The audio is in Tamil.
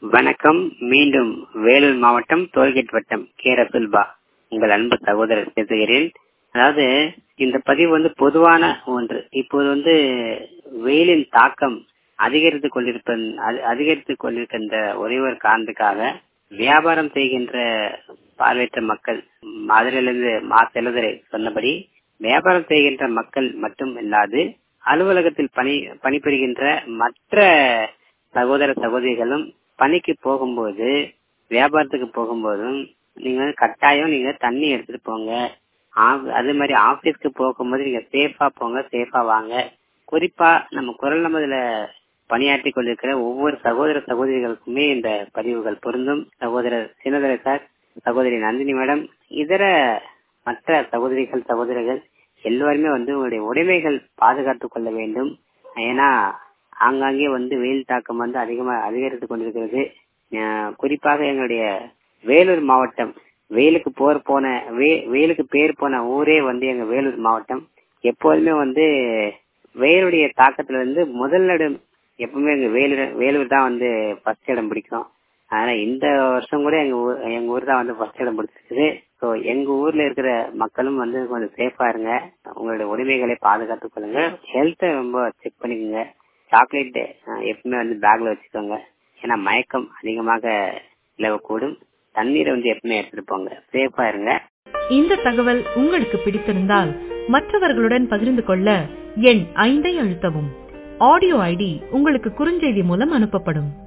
வணக்கம் மீண்டும் வேலூர் மாவட்டம் டோல்கேட் வட்டம் கே ரசுல்பா உங்கள் அன்பு சகோதரர் பேசுகிறேன் அதாவது இந்த பதிவு வந்து பொதுவான ஒன்று இப்போது வந்து வெயிலின் தாக்கம் அதிகரித்து கொண்டிருப்ப அதிகரித்து கொண்டிருக்கின்ற ஒரே ஒரு காரணத்துக்காக வியாபாரம் செய்கின்ற பார்வையற்ற மக்கள் மதுரையிலிருந்து மா செல்வதரை சொன்னபடி வியாபாரம் செய்கின்ற மக்கள் மட்டும் இல்லாது அலுவலகத்தில் பணி பணிபுரிகின்ற மற்ற சகோதர சகோதரிகளும் பணிக்கு போகும்போது வியாபாரத்துக்கு போகும்போதும் நீங்க வந்து கட்டாயம் நீங்க தண்ணி எடுத்துட்டு போங்க அதே மாதிரி ஆபீஸ்க்கு போகும்போது நீங்க சேஃபா போங்க சேஃபா வாங்க குறிப்பா நம்ம குரல் நமதுல பணியாற்றி கொண்டிருக்கிற ஒவ்வொரு சகோதர சகோதரிகளுக்குமே இந்த பதிவுகள் பொருந்தும் சகோதரர் சின்னதர சார் சகோதரி நந்தினி மேடம் இதர மற்ற சகோதரிகள் சகோதரர்கள் எல்லோருமே வந்து உங்களுடைய உடைமைகள் பாதுகாத்துக் கொள்ள வேண்டும் ஏன்னா ஆங்காங்கே வந்து வெயில் தாக்கம் வந்து அதிகமா அதிகரித்து கொண்டிருக்கிறது குறிப்பாக எங்களுடைய வேலூர் மாவட்டம் வெயிலுக்கு போர் போன வெயிலுக்கு பேர் போன ஊரே வந்து எங்க வேலூர் மாவட்டம் எப்போதுமே வந்து வெயிலுடைய தாக்கத்துல இருந்து முதலிடம் எப்பவுமே எங்க வேலூர் வேலூர் தான் வந்து ஃபர்ஸ்ட் இடம் பிடிக்கும் ஆனா இந்த வருஷம் கூட எங்க ஊர் எங்க ஊர் தான் வந்து ஃபர்ஸ்ட் இடம் பிடிச்சிருக்குது ஸோ எங்க ஊர்ல இருக்கிற மக்களும் வந்து கொஞ்சம் சேஃபா இருங்க உங்களுடைய உரிமைகளை பாதுகாத்துக் கொள்ளுங்க ஹெல்த்தை ரொம்ப செக் பண்ணிக்கோங்க சாக்லேட் எப்பவுமே வந்து பேக்ல வச்சுக்கோங்க ஏன்னா மயக்கம் அதிகமாக நிலவக்கூடும் தண்ணீரை வந்து எப்பவுமே எடுத்துட்டு போங்க சேஃபா இருங்க இந்த தகவல் உங்களுக்கு பிடித்திருந்தால் மற்றவர்களுடன் பகிர்ந்து கொள்ள எண் ஐந்தை அழுத்தவும் ஆடியோ ஐடி உங்களுக்கு குறுஞ்செய்தி மூலம் அனுப்பப்படும்